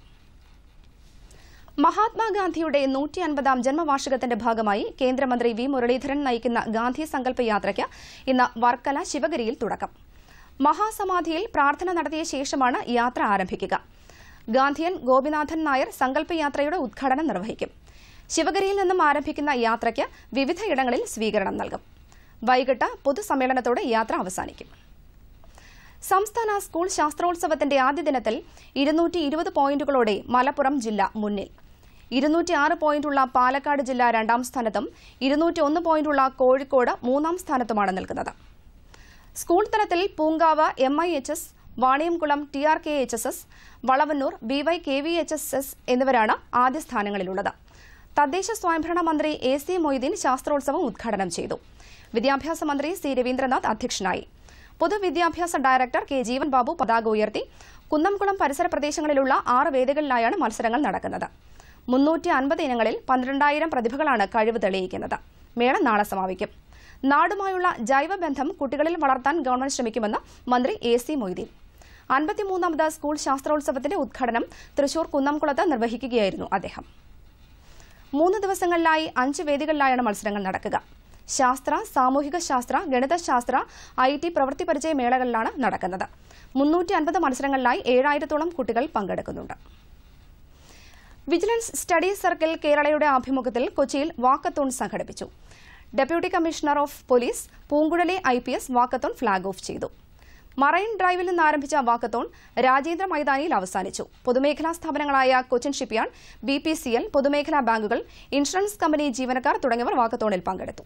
മഹാത്മാഗാന്ധിയുടെ നൂറ്റി അൻപതാം ജന്മവാർഷികത്തിന്റെ ഭാഗമായി കേന്ദ്രമന്ത്രി വി മുരളീധരൻ നയിക്കുന്ന ഗാന്ധി സങ്കല്പ യാത്രയ്ക്ക് ഇന്ന് വർക്കല ശിവഗിരിയിൽ തുടക്കം മഹാസമാധിയിൽ പ്രാർത്ഥന നടത്തിയ ശേഷമാണ് യാത്ര ആരംഭിക്കുക ഗാന്ധിയൻ ഗോപിനാഥൻ നായർ സങ്കല്പ യാത്രയുടെ ഉദ്ഘാടനം നിർവഹിക്കും ശിവഗിരിയിൽ നിന്നും ആരംഭിക്കുന്ന യാത്രയ്ക്ക് വിവിധയിടങ്ങളിൽ സ്വീകരണം നൽകും വൈകിട്ട് പൊതുസമ്മേളനത്തോടെ യാത്ര അവസാനിക്കും സംസ്ഥാന സ്കൂൾ ശാസ്ത്രോത്സവത്തിന്റെ ആദ്യ ദിനത്തിൽ ഇരുന്നൂറ്റി ഇരുപത് പോയിന്റുകളോടെ മലപ്പുറം ജില്ല മുന്നിൽ ഇരുന്നൂറ്റി ആറ് പോയിന്റുള്ള പാലക്കാട് ജില്ല രണ്ടാം സ്ഥാനത്തും ഇരുന്നൂറ്റി ഒന്ന് പോയിന്റുള്ള കോഴിക്കോട് മൂന്നാം സ്ഥാനത്തുമാണ് നിൽക്കുന്നത് സ്കൂൾ തലത്തിൽ Poonkavu M I H S Vaniyamkulam T R K H S S Valavannur B Y K V H S S എന്നിവരാണ് ആദ്യ സ്ഥാനങ്ങളിലുള്ളത് തദ്ദേശ സ്വയംഭരണ മന്ത്രി എ സി മൊയ്തീൻ ശാസ്ത്രോത്സവം ഉദ്ഘാടനം ചെയ്തു വിദ്യാഭ്യാസ മന്ത്രി സി രവീന്ദ്രനാഥ് അധ്യക്ഷനായി പൊതുവിദ്യാഭ്യാസ ഡയറക്ടർ കെ ജീവൻ ബാബു പതാക ഉയർത്തി കുന്നംകുളം പരിസര പ്രദേശങ്ങളിലുള്ള ആറ് വേദികളിലായാണ് മത്സരങ്ങൾ നടക്കുന്നത് മുന്നൂറ്റി അൻപത് ഇനങ്ങളിൽ പന്ത്രണ്ടായിരം പ്രതിഭകളാണ് കഴിവ് തെളിയിക്കുന്നത് മേള നാളെ സമാപിക്കും നാടുമായുള്ള ജൈവബന്ധം കുട്ടികളിൽ വളർത്താൻ ഗവൺമെന്റ് ശ്രമിക്കുമെന്ന് മന്ത്രി എ സി മൊയ്തീൻ അൻപത്തിമൂന്നാമത് സ്കൂൾ ശാസ്ത്രോത്സവത്തിന്റെ ഉദ്ഘാടനം തൃശൂർ കുന്നംകുളത്ത് നിർവഹിക്കുകയായിരുന്നു അദ്ദേഹം മൂന്ന് ദിവസങ്ങളിലായി അഞ്ച് വേദികളിലായാണ് മത്സരങ്ങൾ നടക്കുക ശാസ്ത്ര സാമൂഹിക ശാസ്ത്ര ഗണിതശാസ്ത്ര ഐ ടി പ്രവൃത്തി പരിചയ മേളകളിലാണ് നടക്കുന്നത് മുന്നൂറ്റി അൻപത് മത്സരങ്ങളിലായി ഏഴായിരത്തോളം കുട്ടികൾ പങ്കെടുക്കുന്നുണ്ട് വിജിലൻസ് സ്റ്റഡി സർക്കിൾ കേരളയുടെ ആഭിമുഖ്യത്തിൽ കൊച്ചിയിൽ വാക്കത്തോൺ സംഘടിപ്പിച്ചു deputy commissioner of police Poonkuzhali I P S walkathon flag off ചെയ്തു മറൈൻ ഡ്രൈവിൽ നിന്ന് ആരംഭിച്ച വാക്കത്തോൺ രാജേന്ദ്ര മൈതാനിയിൽ അവസാനിച്ചു പൊതുമേഖലാ സ്ഥാപനങ്ങളായ Cochin shipyard B P C L പൊതുമേഖലാ ബാങ്കുകൾ ഇൻഷുറൻസ് കമ്പനി ജീവനക്കാർ തുടങ്ങിയവർ വാക്കത്തോണിൽ പങ്കെടുത്തു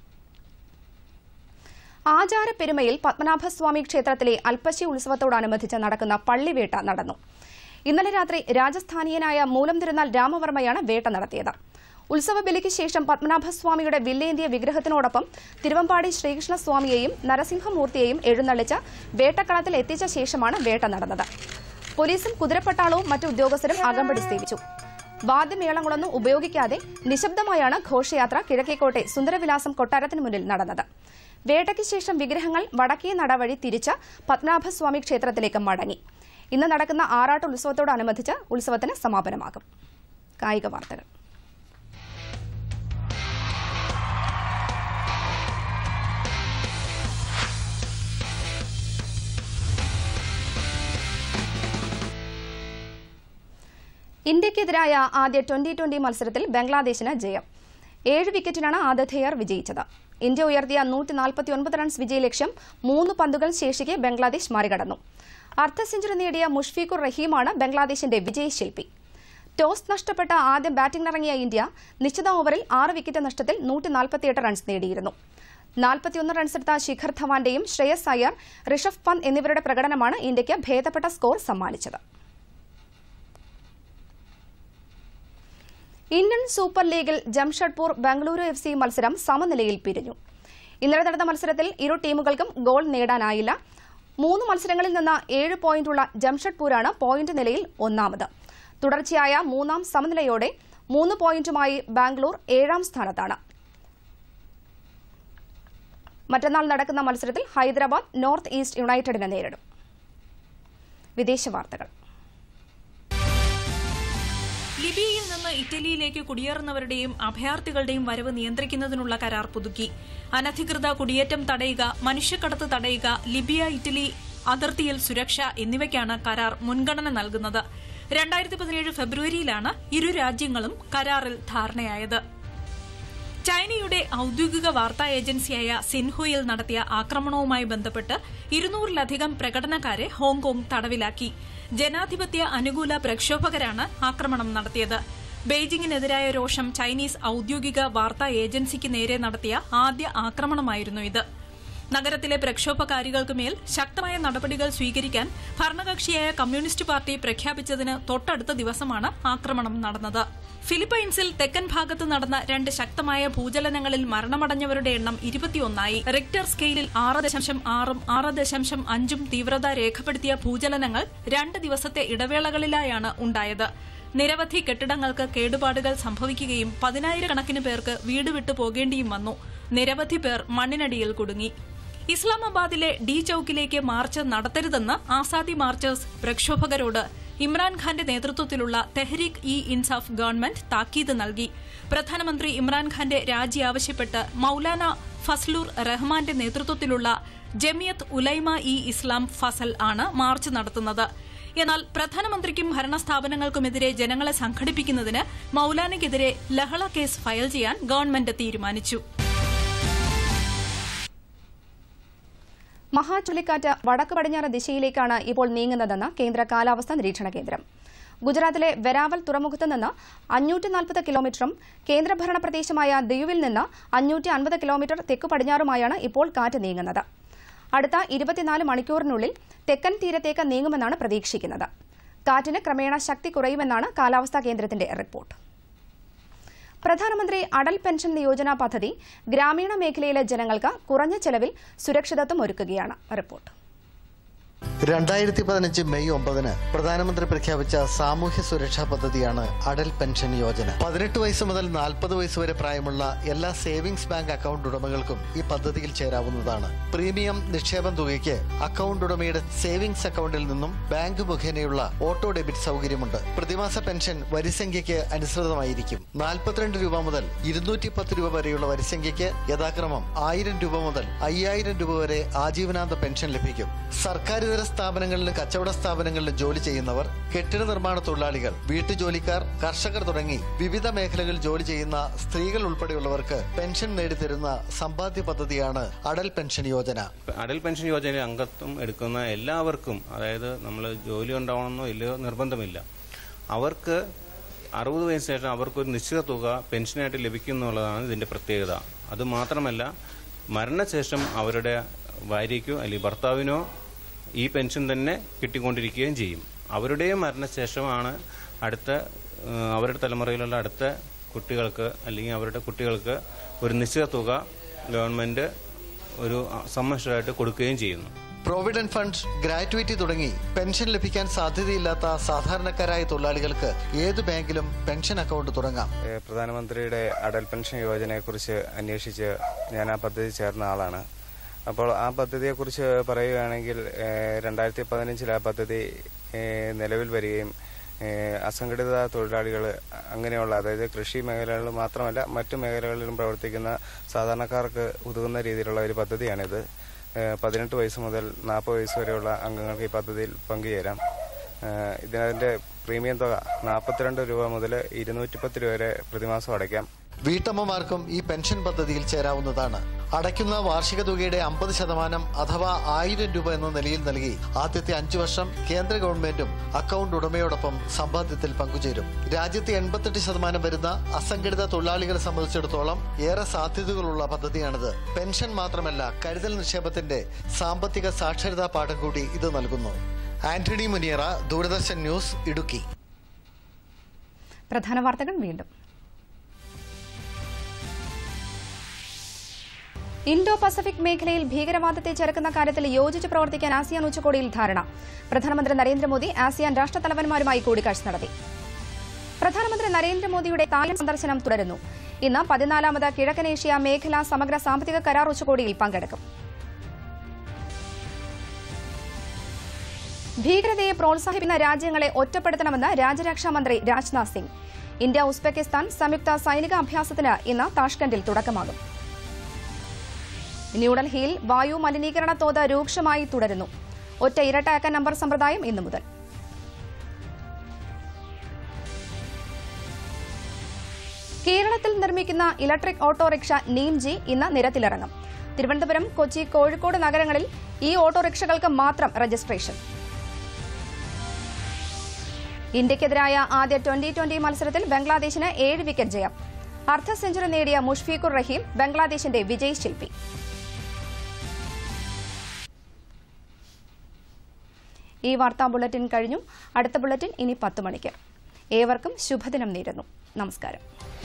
ആചാരപ്പെരുമയിൽ പത്മനാഭസ്വാമി ക്ഷേത്രത്തിലെ അൽപ്പശി ഉത്സവത്തോടനുബന്ധിച്ച് നടക്കുന്ന പള്ളിവേട്ട നടന്നു ഇന്നലെ രാത്രി രാജസ്ഥാനീയനായ മൂലം തിരുനാൾ രാമവർമ്മയാണ് വേട്ട നടത്തിയത് ഉത്സവ ബലിക്ക് ശേഷം പത്മനാഭസ്വാമിയുടെ വില്ലേന്തിയ വിഗ്രഹത്തിനോടൊപ്പം തിരുവമ്പാടി ശ്രീകൃഷ്ണസ്വാമിയെയും നരസിംഹമൂർത്തിയെയും എഴുന്നള്ളിച്ച് വേട്ടക്കളത്തിൽ എത്തിച്ച ശേഷമാണ് വേട്ട നടന്നത് പോലീസും കുതിരപ്പട്ടാളവും മറ്റു ഉദ്യോഗസ്ഥരും അകമ്പടി സേവിച്ചു വാദ്യമേളങ്ങളൊന്നും ഉപയോഗിക്കാതെ നിശബ്ദമായാണ് ഘോഷയാത്ര കിഴക്കേക്കോട്ടെ സുന്ദരവിലാസം കൊട്ടാരത്തിന് മുന്നിൽ നടന്നത് വേട്ടയ്ക്ക് ശേഷം വിഗ്രഹങ്ങൾ വടക്കേ നട വഴി തിരിച്ച് പത്മനാഭസ്വാമി ക്ഷേത്രത്തിലേക്ക് മടങ്ങി ഇന്ന് നടക്കുന്ന ആറാട്ട് ഉത്സവത്തോടനുബന്ധിച്ച് ഉത്സവത്തിന് സമാപനമാകും കായിക വാർത്തകൾ ഇന്ത്യക്കെതിരായ ആദ്യ ട്വന്റി ട്വന്റി മത്സരത്തിൽ ബംഗ്ലാദേശിന് ജയം ഏഴ് വിക്കറ്റിനാണ് ആതിഥേയർ വിജയിച്ചത് ഇന്ത്യ ഉയർത്തിയ നൂറ്റി നാൽപ്പത്തിയൊൻപത് റൺസ് വിജയലക്ഷ്യം മൂന്ന് പന്തുകൾ ശേഷിക്കെ ബംഗ്ലാദേശ് മറികടന്നു അർദ്ധ സെഞ്ചുറി നേടിയ മുഷ്ഫീഖുർ റഹീമാണ് ബംഗ്ലാദേശിന്റെ വിജയശില്പി ടോസ് നഷ്ടപ്പെട്ട ആദ്യം ബാറ്റിംഗിനിറങ്ങിയ ഇന്ത്യ നിശ്ചിത ഓവറിൽ ആറ് വിക്കറ്റ് നഷ്ടത്തിൽ നൂറ്റി നാൽപ്പത്തിയെട്ട് റൺസ് നേടിയിരുന്നു നാൽപ്പത്തിയൊന്ന് റൺസെടുത്ത ശിഖർ ധവാന്റെയും ശ്രേയസ് അയ്യർ ഋഷഭ് പന്ത് എന്നിവരുടെ പ്രകടനമാണ് ഇന്ത്യയ്ക്ക് ഭേദപ്പെട്ട സ്കോർ സമ്മാനിച്ചത് ഇന്ത്യൻ സൂപ്പർ ലീഗിൽ ജംഷഡ്പൂർ ബംഗളൂരു എഫ് സി മത്സരം സമനിലയിൽ പിരിഞ്ഞു ഇന്നലെ നടന്ന മത്സരത്തിൽ ഇരു ടീമുകൾക്കും ഗോൾ നേടാനായില്ല മൂന്ന് മത്സരങ്ങളിൽ നിന്ന് ഏഴ് പോയിന്റുള്ള ജംഷഡ്പൂരാണ് പോയിന്റ് നിലയിൽ ഒന്നാമത് തുടർച്ചയായ മൂന്നാം സമനിലയോടെ മൂന്ന് പോയിന്റുമായി ബാംഗ്ലൂർ ഏഴാം സ്ഥാനത്താണ് മറ്റന്നാൾ നടക്കുന്ന മത്സരത്തിൽ ഹൈദരാബാദ് നോർത്ത് ഈസ്റ്റ് യുണൈറ്റഡിനെ നേരിടും വിദേശ വാർത്തകൾ ലിബിയയിൽ നിന്ന് ഇറ്റലിയിലേക്ക് കുടിയേറുന്നവരുടെയും അഭയാർത്ഥികളുടെയും വരവ് നിയന്ത്രിക്കുന്നതിനുള്ള കരാർ പുതുക്കി അനധികൃത കുടിയേറ്റം തടയുക മനുഷ്യക്കടത്ത് തടയുക ലിബിയ ഇറ്റലി അതിർത്തിയിൽ സുരക്ഷ എന്നിവയ്ക്കാണ് കരാർ മുൻഗണന നൽകുന്നത് രണ്ടായിരത്തി പതിനേഴ് ഫെബ്രുവരിയിലാണ് ഇരു രാജ്യങ്ങളും കരാറിൽ ധാരണയായത് ചൈനയുടെ ഔദ്യോഗിക വാർത്താ ഏജൻസിയായ സിൻഹുയിൽ നടത്തിയ ആക്രമണവുമായി ബന്ധപ്പെട്ട് ഇരുന്നൂറിലധികം പ്രകടനക്കാരെ ഹോങ്കോങ് തടവിലാക്കി ജനാധിപത്യ അനുകൂല പ്രക്ഷോഭകരാണ് ആക്രമണം നടത്തിയത് ബെയ്ജിംഗിനെതിരായ രോഷം ചൈനീസ് ഔദ്യോഗിക വാർത്താ ഏജൻസിക്ക് നേരെ നടത്തിയ ആദ്യ ആക്രമണമായിരുന്നു ഇത് നഗരത്തിലെ പ്രക്ഷോഭകാരികൾക്ക് മേൽ ശക്തമായ നടപടികൾ സ്വീകരിക്കാൻ ഭരണകക്ഷിയായ കമ്മ്യൂണിസ്റ്റ് പാർട്ടി പ്രഖ്യാപിച്ചതിന് തൊട്ടടുത്ത ദിവസമാണ് ആക്രമണം നടന്നത് ഫിലിപ്പൈൻസിൽ തെക്കൻ ഭാഗത്ത് നടന്ന രണ്ട് ശക്തമായ ഭൂചലനങ്ങളിൽ മരണമടഞ്ഞവരുടെ എണ്ണം ഇരുപത്തിയൊന്നായി റിക്ടർ സ്കെയിലിൽ ആറ് ദശാംശം ആറും ആറ് ദശാംശം അഞ്ചും തീവ്രത രേഖപ്പെടുത്തിയ ഭൂചലനങ്ങൾ രണ്ട് ദിവസത്തെ ഇടവേളകളിലായാണ് ഉണ്ടായത് നിരവധി കെട്ടിടങ്ങൾക്ക് കേടുപാടുകൾ സംഭവിക്കുകയും പതിനായിരക്കണക്കിന് പേർക്ക് വീട് വിട്ടു പോകേണ്ടിയും വന്നു നിരവധി പേർ മണ്ണിനടിയിൽ കുടുങ്ങി ഇസ്ലാമാബാദിലെ ഡി ചൌക്കിലേക്ക് മാർച്ച് നടത്തരുതെന്ന് ആസാദി മാർച്ചേഴ്സ് പ്രക്ഷോഭകരോട് ഇമ്രാൻഖാന്റെ നേതൃത്വത്തിലുള്ള തെഹ്രീക് ഇ ഇൻസാഫ് ഗവൺമെന്റ് താക്കീത് നൽകി പ്രധാനമന്ത്രി ഇമ്രാൻഖാന്റെ രാജി ആവശ്യപ്പെട്ട് മൌലാന ഫസ്ലൂർ റഹ്മാന്റെ നേതൃത്വത്തിലുള്ള ജമിയത്ത് ഉലൈമ ഇ ഇസ്ലാം ഫസൽ ആണ് മാർച്ച് നടത്തുന്നത് എന്നാൽ പ്രധാനമന്ത്രിക്കും ഭരണസ്ഥാപനങ്ങൾക്കുമെതിരെ ജനങ്ങളെ സംഘടിപ്പിക്കുന്നതിന് മൌലാനയ്ക്കെതിരെ ലഹള കേസ് ഫയൽ ചെയ്യാൻ ഗവൺമെന്റ് തീരുമാനിച്ചു മഹാ ചുഴലിക്കാറ്റ് വടക്ക് പടിഞ്ഞാറ് ദിശയിലേക്കാണ് ഇപ്പോൾ നീങ്ങുന്നതെന്ന് കേന്ദ്ര കാലാവസ്ഥാ നിരീക്ഷണ കേന്ദ്രം ഗുജറാത്തിലെ വെരാവൽ തുറമുഖത്ത് നിന്ന് അഞ്ഞൂറ്റി നാൽപ്പത് കിലോമീറ്ററും കേന്ദ്രഭരണ പ്രദേശമായ ദിയുവിൽ നിന്ന് അഞ്ഞൂറ്റി അൻപത് കിലോമീറ്റർ തെക്കു പടിഞ്ഞാറുമായാണ് ഇപ്പോൾ കാറ്റ് നീങ്ങുന്നത് അടുത്ത ഇരുപത്തിനാല് മണിക്കൂറിനുള്ളിൽ തെക്കൻ തീരത്തേക്ക് നീങ്ങുമെന്നാണ് പ്രതീക്ഷിക്കുന്നത് കാറ്റിന് ക്രമേണ ശക്തി കുറയുമെന്നാണ് കാലാവസ്ഥാ കേന്ദ്രത്തിന്റെ റിപ്പോർട്ട് പ്രധാനമന്ത്രി അടൽ പെൻഷൻ യോജന പദ്ധതി ഗ്രാമീണ മേഖലയിലെ ജനങ്ങൾക്ക് കുറഞ്ഞ ചെലവിൽ സുരക്ഷിതത്വം ഒരുക്കുകയാണ് റിപ്പോർട്ട് രണ്ടായിരത്തി പതിനഞ്ച് മെയ് ഒമ്പതിന് പ്രധാനമന്ത്രി പ്രഖ്യാപിച്ച സാമൂഹ്യ സുരക്ഷാ പദ്ധതിയാണ് അടൽ പെൻഷൻ യോജന പതിനെട്ട് വയസ്സ് മുതൽ നാൽപ്പത് വയസ്സ് വരെ പ്രായമുള്ള എല്ലാ സേവിങ്സ് ബാങ്ക് അക്കൗണ്ട് ഉടമകൾക്കും ഈ പദ്ധതിയിൽ ചേരാവുന്നതാണ് പ്രീമിയം നിക്ഷേപം തുകയ്ക്ക് അക്കൗണ്ട് ഉടമയുടെ സേവിങ്സ് അക്കൗണ്ടിൽ നിന്നും ബാങ്ക് മുഖേനയുള്ള ഓട്ടോ ഡെബിറ്റ് സൗകര്യമുണ്ട് പ്രതിമാസ പെൻഷൻ വരിസംഖ്യയ്ക്ക് അനുസൃതമായിരിക്കും നാൽപ്പത്തിരണ്ട് രൂപ മുതൽ ഇരുന്നൂറ്റി പത്ത് രൂപ വരെയുള്ള വരിസംഖ്യയ്ക്ക് യഥാക്രമം ആയിരം രൂപ മുതൽ അയ്യായിരം രൂപ വരെ ആജീവനാന്ത പെൻഷൻ ലഭിക്കും സർക്കാരിതര സ്ഥാപനങ്ങളിലും കച്ചവട സ്ഥാപനങ്ങളിലും ജോലി ചെയ്യുന്നവർ കെട്ടിട നിർമ്മാണ തൊഴിലാളികൾ വീട്ടുജോലിക്കാർ കർഷകർ തുടങ്ങി വിവിധ മേഖലകളിൽ ജോലി ചെയ്യുന്ന സ്ത്രീകൾ ഉൾപ്പെടെയുള്ളവർക്ക് പെൻഷൻ നേടിത്തരുന്ന സമ്പാദ്യ പദ്ധതിയാണ് അടൽ പെൻഷൻ യോജന അടൽ പെൻഷൻ യോജനയിൽ അംഗത്വം എടുക്കുന്ന എല്ലാവർക്കും അതായത് നമ്മൾ ജോലി ഉണ്ടാവണമെന്നോ ഇല്ലയോ നിർബന്ധമില്ല അവർക്ക് അറുപത് വയസ്സിന് ശേഷം അവർക്കൊരു നിശ്ചിത തുക പെൻഷനായിട്ട് ലഭിക്കും എന്നുള്ളതാണ് ഇതിന്റെ പ്രത്യേകത അത് മാത്രമല്ല മരണശേഷം അവരുടെ ഭാര്യയ്ക്കോ അല്ലെങ്കിൽ ഭർത്താവിനോ ഈ പെൻഷൻ തന്നെ കിട്ടിക്കൊണ്ടിരിക്കുകയും ചെയ്യും അവരുടെയും മരണശേഷമാണ് അടുത്ത ഏഹ്, അവരുടെ തലമുറയിലുള്ള അടുത്ത കുട്ടികൾക്ക് അല്ലെങ്കിൽ അവരുടെ കുട്ടികൾക്ക് ഒരു നിശ്ചിത തുക ഗവൺമെന്റ് ഒരു സമ്മർഷമായിട്ട് കൊടുക്കുകയും ചെയ്യുന്നു പ്രോവിഡന്റ് ഫണ്ട് ഗ്രാറ്റുവിറ്റി തുടങ്ങി പെൻഷൻ ലഭിക്കാൻ സാധ്യതയില്ലാത്ത സാധാരണക്കാരായ തൊഴിലാളികൾക്ക് ഏത് ബാങ്കിലും പെൻഷൻ അക്കൗണ്ട് തുടങ്ങാം ഏഹ് പ്രധാനമന്ത്രിയുടെ അടൽ പെൻഷൻ യോജനയെക്കുറിച്ച് അന്വേഷിച്ച് ഞാൻ ആ പദ്ധതി ചേർന്ന ആളാണ് അപ്പോൾ ആ പദ്ധതിയെക്കുറിച്ച് പറയുകയാണെങ്കിൽ ഏഹ് രണ്ടായിരത്തി പതിനഞ്ചിൽ ആ പദ്ധതി ഏഹ് നിലവിൽ വരികയും ഏഹ് അസംഘടിത തൊഴിലാളികൾ അങ്ങനെയുള്ള അതായത് കൃഷി മേഖലകളിൽ മാത്രമല്ല മറ്റു മേഖലകളിലും പ്രവർത്തിക്കുന്ന സാധാരണക്കാർക്ക് ഉതകുന്ന രീതിയിലുള്ള ഒരു പദ്ധതിയാണിത് ഏഹ് പതിനെട്ട് വയസ്സ് മുതൽ നാൽപ്പത് വയസ്സ് വരെയുള്ള അംഗങ്ങൾക്ക് ഈ പദ്ധതിയിൽ പങ്കുചേരാം ഏഹ് ഇതിനതിന്റെ പ്രീമിയം തുക നാൽപ്പത്തിരണ്ട് രൂപ മുതൽ ഇരുന്നൂറ്റിപ്പത്ത് രൂപ വരെ പ്രതിമാസം അടയ്ക്കാം വീട്ടമ്മമാർക്കും ഈ പെൻഷൻ പദ്ധതിയിൽ ചേരാവുന്നതാണ് അടയ്ക്കുന്ന വാർഷിക തുകയുടെ അമ്പത് ശതമാനം അഥവാ ആയിരം രൂപ എന്ന നിലയിൽ നൽകി ആദ്യത്തെ അഞ്ചു വർഷം കേന്ദ്ര ഗവൺമെന്റും അക്കൗണ്ട് ഉടമയോടൊപ്പം സമ്പാദ്യത്തിൽ പങ്കുചേരും രാജ്യത്തെ എൺപത്തെട്ട് ശതമാനം വരുന്ന അസംഘടിത തൊഴിലാളികളെ സംബന്ധിച്ചിടത്തോളം ഏറെ സാധ്യതകളുള്ള പദ്ധതിയാണിത് പെൻഷൻ മാത്രമല്ല കരുതൽ നിക്ഷേപത്തിന്റെ സാമ്പത്തിക സാക്ഷരതാ പാഠം കൂടി ഇത് നൽകുന്നു ആന്റണി മുനിയറ ദൂരദർശൻ ന്യൂസ് ഇടുക്കി പ്രധാന വാർത്തകൾ വീണ്ടും ഇൻഡോ പസഫിക് മേഖലയിൽ ഭീകരവാദത്തെ ചെറുക്കുന്ന കാര്യത്തിൽ യോജിച്ച് പ്രവർത്തിക്കാൻ ആസിയാൻ ഉച്ചകോടിയിൽ ധാരണ പ്രധാനമന്ത്രി നരേന്ദ്രമോദി ആസിയാൻ രാഷ്ട്രത്തലവന്മാരുമായി കൂടിക്കാഴ്ച നടത്തി പ്രധാനമന്ത്രി നരേന്ദ്രമോദിയുടെ തായ്ലൻഡ് സന്ദർശനം തുടരുന്നു ഇന്ന് പതിനാലാമത് കിഴക്കനേഷ്യ മേഖലാ സമഗ്ര സാമ്പത്തിക കരാർ ഉച്ചകോടിയിൽ പങ്കെടുക്കും ഭീകരതയെ പ്രോത്സാഹിപ്പിക്കുന്ന രാജ്യങ്ങളെ ഒറ്റപ്പെടുത്തണമെന്ന് രാജ്യരക്ഷാ മന്ത്രി രാജ്നാഥ് സിംഗ് ഇന്ത്യ ഉസ്ബെക്കിസ്ഥാൻ സംയുക്ത സൈനിക അഭ്യാസത്തിന് ഇന്ന് താഷ്കണ്ടിൽ തുടക്കമാകും ന്യൂഡൽഹിയിൽ വായു മലിനീകരണ തോത് രൂക്ഷമായി തുടരുന്നു ഒറ്റ ഇരട്ട അക്ക നമ്പർ സമ്പ്രദായം ഇന്നു മുതൽ കേരളത്തിൽ നിർമ്മിക്കുന്ന ഇലക്ട്രിക് ഓട്ടോറിക്ഷ നീംജി ഇന്ന് നിരത്തിലിറങ്ങും തിരുവനന്തപുരം കൊച്ചി കോഴിക്കോട് നഗരങ്ങളിൽ ഈ ഓട്ടോറിക്ഷകൾക്ക് മാത്രം രജിസ്ട്രേഷൻ ഇന്ത്യക്കെതിരായ ആദ്യ ട്വന്റി ട്വന്റി മത്സരത്തിൽ ബംഗ്ലാദേശിന് ഏഴ് വിക്കറ്റ് ജയം അർദ്ധ സെഞ്ചുറി നേടിയ മുഷ്ഫീഖുർ റഹീം ബംഗ്ലാദേശിന്റെ വിജയ് ശില്പി ഈ വാർത്താ ബുള്ളറ്റിൻ കഴിഞ്ഞു അടുത്ത ബുള്ളറ്റിൻ ഇനി പത്ത് മണിക്ക് ഏവർക്കും ശുഭദിനം നേരുന്നു നമസ്കാരം